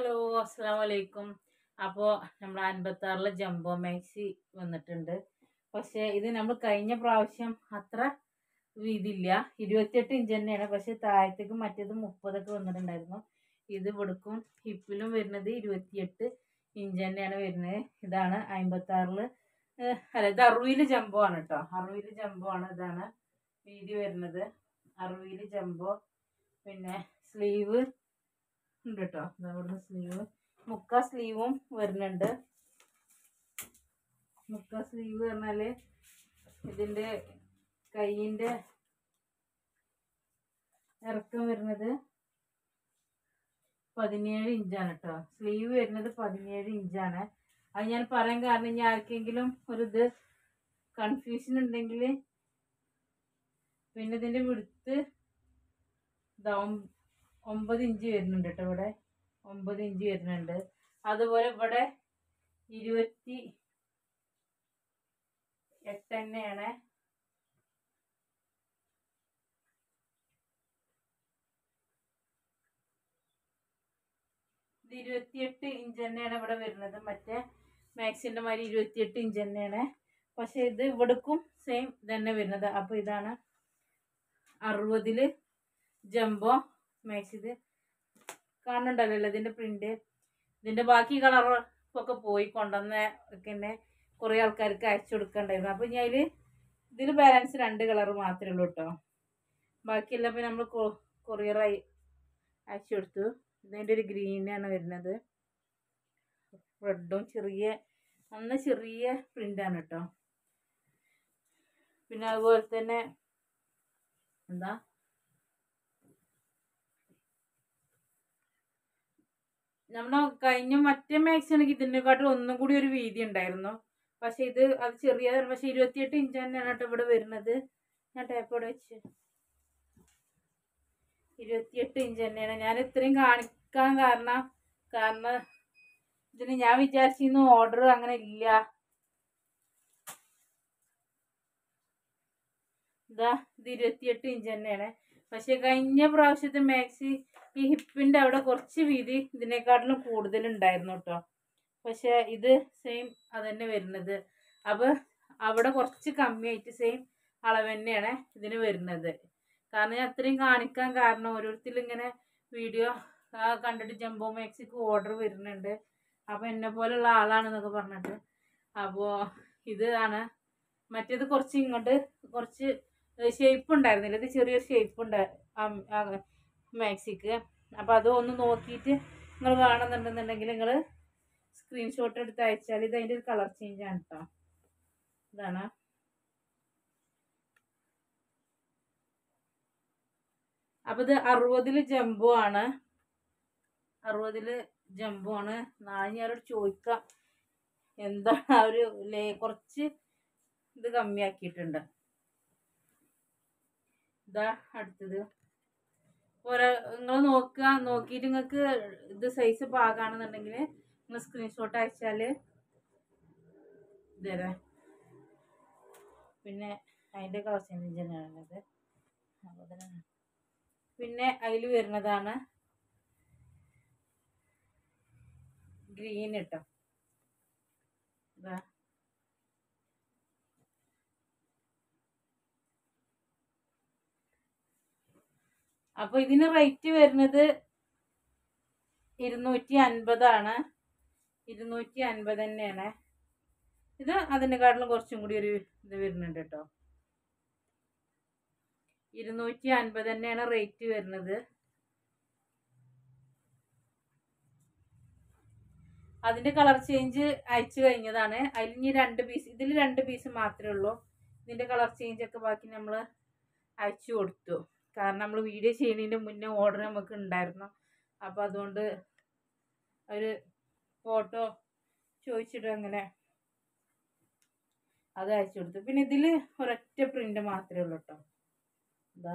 Hello അസ്സാം വലൈക്കും അപ്പോൾ നമ്മൾ അൻപത്തി ആറിലെ ജംബോ മാക്സി വന്നിട്ടുണ്ട് പക്ഷേ ഇത് നമ്മൾ കഴിഞ്ഞ പ്രാവശ്യം അത്ര വീതിയില്ല ഇരുപത്തിയെട്ട് ഇഞ്ച് തന്നെയാണ് പക്ഷെ താഴത്തേക്ക് മറ്റേത് മുപ്പതൊക്കെ വന്നിട്ടുണ്ടായിരുന്നു ഇത് ഇവിടക്കും ഹിപ്പിലും വരുന്നത് ഇരുപത്തിയെട്ട് ഇഞ്ച് തന്നെയാണ് വരുന്നത് ഇതാണ് അമ്പത്തി ആറില് അല്ല ഇത് അറുപതിൽ ജംബോ ആണ് കേട്ടോ അറുപതിൽ ജംബോ ആണ് ഇതാണ് വീതി വരുന്നത് അറുപതിൽ ജംബോ പിന്നെ സ്ലീവ് ഉണ്ട് കേട്ടോ ഇവിടുന്ന് സ്ലീവ് മുക്ക സ്ലീവും വരുന്നുണ്ട് മുക്ക സ്ലീവ് പറഞ്ഞാല് ഇതിന്റെ കൈയിന്റെ ഇറക്കം വരുന്നത് പതിനേഴ് ഇഞ്ചാണ് കേട്ടോ സ്ലീവ് വരുന്നത് പതിനേഴ് ഇഞ്ചാണ് അത് ഞാൻ പറയാൻ കാരണം ഇനി ആർക്കെങ്കിലും ഒരു ഇത് കൺഫ്യൂഷൻ ഉണ്ടെങ്കിൽ പിന്നെ ഇതിന്റെ വിടുത്ത് ഇതാ ഒം- ഒമ്പത് ഇഞ്ച് വരുന്നുണ്ട് കേട്ടോ ഇവിടെ ഒമ്പത് ഇഞ്ച് വരുന്നുണ്ട് അതുപോലെ ഇവിടെ ഇരുപത്തി എട്ട് തന്നെയാണ് ഇത് ഇരുപത്തിയെട്ട് ഇഞ്ച് തന്നെയാണ് ഇവിടെ വരുന്നത് മറ്റേ മാക്സിൻ്റെ മാതിരി ഇരുപത്തിയെട്ട് ഇഞ്ച് തന്നെയാണ് പക്ഷെ ഇത് ഇവിടേക്കും സെയിം തന്നെ വരുന്നത് അപ്പോൾ ഇതാണ് അറുപതില് ജംബോ മാക്സ് ഇത് കാണുന്നുണ്ടല്ലോ ഇതിൻ്റെ പ്രിന്റ് ഇതിൻ്റെ ബാക്കി കളർ ഒക്കെ പോയി കൊണ്ടുവന്ന തന്നെ കുറേ ആൾക്കാർക്ക് അയച്ചു കൊടുക്കണ്ടായിരുന്നു അപ്പോൾ ഞാൻ അതിൽ ഇതിൽ ബാലൻസ് രണ്ട് കളർ മാത്രമേ ഉള്ളൂ കേട്ടോ ബാക്കിയെല്ലാം ഇപ്പോൾ നമ്മൾ കൊറിയറായി അയച്ചു കൊടുത്തു ഇതിൻ്റെ ഒരു ഗ്രീനാണ് വരുന്നത് റെഡും ചെറിയ നന്ന ചെറിയ പ്രിൻ്റാണ് കേട്ടോ പിന്നെ അതുപോലെ തന്നെ എന്താ നമ്മുടെ കഴിഞ്ഞ മറ്റേ മാക്സ് ആണെങ്കിൽ ഇതിനെക്കാട്ടും ഒന്നും കൂടി ഒരു വീതി ഉണ്ടായിരുന്നു പക്ഷെ ഇത് അത് ചെറിയതാണ് പക്ഷെ ഇരുപത്തിയെട്ട് ഇഞ്ച് തന്നെയാണ് കേട്ടോ ഇവിടെ വരുന്നത് ഞാൻ ടേപ്പോടെ വെച്ച് ഇരുപത്തിയെട്ട് ഇഞ്ച് തന്നെയാണ് ഞാൻ ഇത്രയും കാണിക്കാൻ കാരണം കാരണം ഇതിന് ഞാൻ വിചാരിച്ചിരുന്നു ഓർഡർ അങ്ങനെ ഇല്ല ഇതാ ഇത് ഇരുപത്തിയെട്ട് ഇഞ്ച് തന്നെയാണ് പക്ഷെ കഴിഞ്ഞ പ്രാവശ്യത്തെ മാക്സി ഈ ഹിപ്പിന്റെ അവിടെ കുറച്ച് വീതി ഇതിനേക്കാട്ടിലും കൂടുതൽ ഉണ്ടായിരുന്നു കേട്ടോ പക്ഷെ ഇത് സെയിം അതന്നെ വരുന്നത് അപ്പൊ അവിടെ കുറച്ച് കമ്മിയായിട്ട് സെയിം അളവ് തന്നെയാണ് ഇതിന് വരുന്നത് കാരണം ഞാൻ അത്രയും കാണിക്കാൻ കാരണം ഓരോരുത്തരും ഇങ്ങനെ വീഡിയോ കണ്ടിട്ട് ജംബോ മാക്സിക്ക് ഓർഡർ വരുന്നുണ്ട് അപ്പോൾ എന്നെ പോലുള്ള ആളാണെന്നൊക്കെ പറഞ്ഞിട്ട് അപ്പോൾ ഇതാണ് മറ്റേത് കുറച്ച് ഇങ്ങോട്ട് കുറച്ച് ഷേപ്പ് ഉണ്ടായിരുന്നില്ല ഇത് ചെറിയൊരു ഷേപ്പ് ഉണ്ട് മാക്സിക്ക് അപ്പോൾ അത് ഒന്ന് നോക്കിയിട്ട് നിങ്ങൾ കാണുന്നുണ്ടെന്നുണ്ടെങ്കിൽ നിങ്ങൾ സ്ക്രീൻഷോട്ട് എടുത്ത് അയച്ചാൽ ഇത് അതിൻ്റെ ഒരു കളർ ചേഞ്ച് ആണ് കേട്ടോ ഇതാണ് അപ്പോൾ ഇത് അറുപതിൽ ജംബോ ആണ് അറുപതിൽ ജംബോ ആണ് നാളെ ഞാനോട് ചോദിക്കാം എന്താണ് ആ ഒരു ലേ കുറച്ച് ഇത് കമ്മിയാക്കിയിട്ടുണ്ട് ഇതാ അടുത്തത് ഓരോ നിങ്ങൾ നോക്കുക നോക്കിയിട്ട് നിങ്ങൾക്ക് ഇത് സൈസ് പാകാണെന്നുണ്ടെങ്കിൽ നിങ്ങൾ സ്ക്രീൻഷോട്ട് അയച്ചാൽ ഇതേ പിന്നെ അതിൻ്റെ കളർ ചേഞ്ച് തന്നെയാണുള്ളത് അപ്പോൾ തന്നെ പിന്നെ അതിൽ വരുന്നതാണ് ഗ്രീൻ കേട്ടോ ഇതാ അപ്പൊ ഇതിന് റേറ്റ് വരുന്നത് ഇരുന്നൂറ്റി അൻപതാണ് ഇരുന്നൂറ്റി അൻപത് തന്നെയാണ് ഇത് അതിനെക്കാട്ടിലും കുറച്ചും കൂടി ഒരു ഇത് വരുന്നുണ്ട് കേട്ടോ ഇരുന്നൂറ്റി അൻപത് തന്നെയാണ് റേറ്റ് വരുന്നത് അതിന്റെ കളർ ചേഞ്ച് അയച്ചു കഴിഞ്ഞതാണ് അതിൽ ഇനി രണ്ട് പീസ് ഇതിൽ രണ്ട് പീസ് മാത്രമേ ഉള്ളൂ ഇതിന്റെ കളർ ചേഞ്ച് ഒക്കെ ബാക്കി നമ്മൾ അയച്ചു കൊടുത്തു കാരണം നമ്മൾ വീഡിയോ ചെയ്യുന്നതിൻ്റെ മുന്നേ ഓർഡർ നമുക്ക് ഉണ്ടായിരുന്നു അപ്പോൾ അതുകൊണ്ട് ഒരു ഫോട്ടോ ചോദിച്ചിട്ട് അങ്ങനെ അത് അയച്ചു കൊടുത്തു പിന്നെ ഇതിൽ ഒരൊറ്റ പ്രിൻ്റ് മാത്രമേ ഉള്ളൂ കേട്ടോ ഇതാ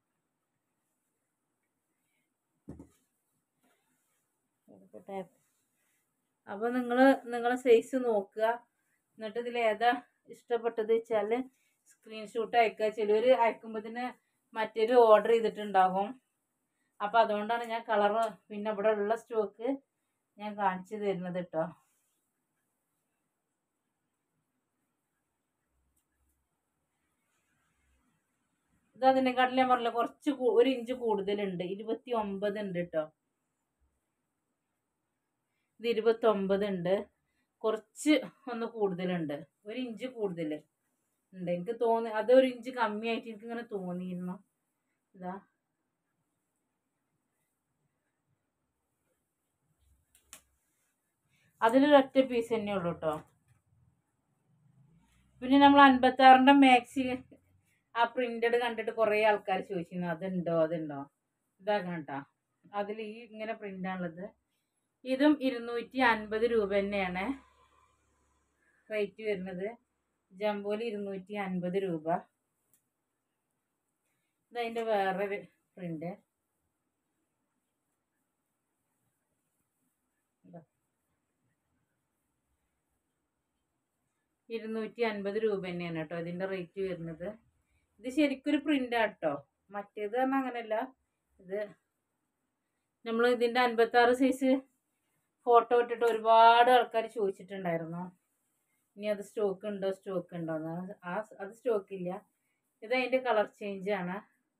അപ്പോൾ നിങ്ങൾ നിങ്ങളെ സൈസ് നോക്കുക എന്നിട്ട് ഇതിൽ ഏതാ ഇഷ്ടപ്പെട്ടത് വെച്ചാൽ സ്ക്രീൻഷോട്ട് അയക്കുക ചിലർ അയക്കുമ്പോഴത്തേന് മറ്റൊരു ഓർഡർ ചെയ്തിട്ടുണ്ടാകും അപ്പോൾ അതുകൊണ്ടാണ് ഞാൻ കളറ് പിന്നെ ഇവിടെ ഉള്ള സ്റ്റോക്ക് ഞാൻ കാണിച്ചു തരുന്നത് കേട്ടോ ഇത് അതിനെക്കാട്ടിലും ഞാൻ പറഞ്ഞില്ല കുറച്ച് കൂ- ഒരു ഇഞ്ച് കൂടുതലുണ്ട് ഇരുപത്തി ഒമ്പത് ഉണ്ട് കേട്ടോ ഇത് ഇരുപത്തി ഒമ്പത് ഉണ്ട് കുറച്ച് ഒന്ന് കൂടുതലുണ്ട് ഒരു ഇഞ്ച് കൂടുതൽ ഉണ്ട് എനിക്ക് തോന്നി അത് ഒരു ഇഞ്ച് കമ്മിയായിട്ട് എനിക്ക് ഇങ്ങനെ തോന്നിയിരുന്നു ഇതാ അതിലൊരൊറ്റ പീസ് തന്നെ ഉള്ളൂ കേട്ടോ പിന്നെ നമ്മൾ അൻപത്താറിൻ്റെ മാക്സി ആ പ്രിന്റഡ് കണ്ടിട്ട് കുറേ ആൾക്കാർ ചോദിച്ചിരുന്നു അതുണ്ടോ അതുണ്ടോ ഇതാക്കണം കേട്ടോ അതിൽ ഈ ഇങ്ങനെ പ്രിൻ്റാണുള്ളത് ഇതും ഇരുന്നൂറ്റി അൻപത് രൂപ തന്നെയാണ് റേറ്റ് വരുന്നത് ജംബോയിൽ ഇരുന്നൂറ്റി അൻപത് രൂപ ഇതതിൻ്റെ വേറൊരു പ്രിന്റ് ഇരുന്നൂറ്റി അൻപത് രൂപ തന്നെയാണ് കേട്ടോ ഇതിൻ്റെ റേറ്റ് വരുന്നത് ഇത് ശരിക്കൊരു പ്രിൻ്റാണ് കേട്ടോ മറ്റേത് പറഞ്ഞാൽ അങ്ങനെയല്ല ഇത് നമ്മൾ ഇതിൻ്റെ അൻപത്താറ് സൈസ് ഫോട്ടോ ഇട്ടിട്ട് ഒരുപാട് ആൾക്കാർ ചോദിച്ചിട്ടുണ്ടായിരുന്നു ഇനി അത് സ്റ്റോക്ക് ഉണ്ടോ സ്റ്റോക്ക് ഉണ്ടോ എന്ന് ആ അത് സ്റ്റോക്ക് ഇല്ല ഇത് അതിൻ്റെ കളർ ചേഞ്ച് ആണ്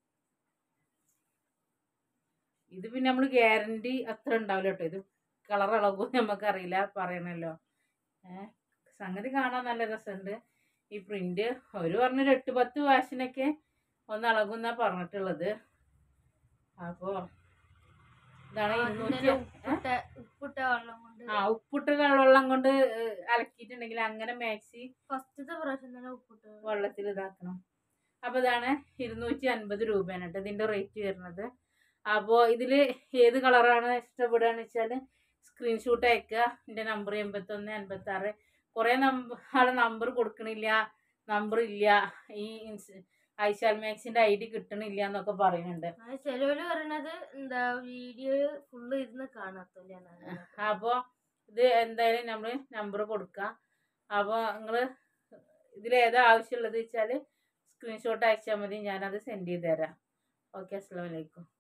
ഇത് പിന്നെ നമ്മൾ ഗ്യാരണ്ടി അത്ര ഉണ്ടാവില്ല കേട്ടോ ഇത് കളർ ഇളകും നമുക്കറിയില്ല പറയണല്ലോ ഏഹ് സംഗതി കാണാൻ നല്ല രസമുണ്ട് ഈ പ്രിന്റ് അവർ പറഞ്ഞൊരു എട്ട് പത്ത് വാഷിനൊക്കെ ഒന്ന് ഇളകുന്നാ പറഞ്ഞിട്ടുള്ളത് അപ്പോൾ ഇതാണ് ഇരുന്നൂറ്റി ഏ? ഉപ്പിട്ട ഉപ്പിട്ട വെള്ളം കൊണ്ട് ആ ഉപ്പിട്ട വെള്ളം കൊണ്ട് ഏഹ്, അലക്കിയിട്ടുണ്ടെങ്കിൽ അങ്ങനെ മാക്സി ഫസ്റ്റത്തെ പ്രാവശ്യം തന്നെ ഉപ്പിട്ട് വെള്ളത്തിൽ ഇതാക്കണം അപ്പോൾ ഇതാണ് ഇരുന്നൂറ്റി അൻപത് രൂപയാണ് കേട്ടോ ഇതിൻ്റെ റേറ്റ് വരുന്നത് അപ്പോൾ ഇതിൽ ഏത് കളറാണ് ഇഷ്ടപ്പെടുകയെന്ന് വെച്ചാൽ സ്ക്രീൻഷോട്ട് അയക്കുക എൻ്റെ നമ്പർ എൺപത്തൊന്ന് അൻപത്താറ് കുറേ നമ്പർ ആളെ നമ്പർ കൊടുക്കണില്ല നമ്പർ ഇല്ല ഈ ഇൻസ് ഐശാൽ മാക്സിൻ്റെ ഐ ഡി കിട്ടണില്ല എന്നൊക്കെ പറയുന്നുണ്ട് ചിലവര് പറയണത് എന്താ വീഡിയോ ഫുള്ള് ഇരുന്ന് കാണാത്തില്ല അപ്പോൾ ഇത് എന്തായാലും നമ്മൾ നമ്പർ കൊടുക്കുക അപ്പോൾ നിങ്ങൾ ഇതിൽ ഏതാ ആവശ്യമുള്ളത് വെച്ചാൽ സ്ക്രീൻഷോട്ട് അയച്ചാൽ മതി ഞാനത് സെൻഡ് ചെയ്ത് തരാം ഓക്കെ അസ്സാം വലൈക്കും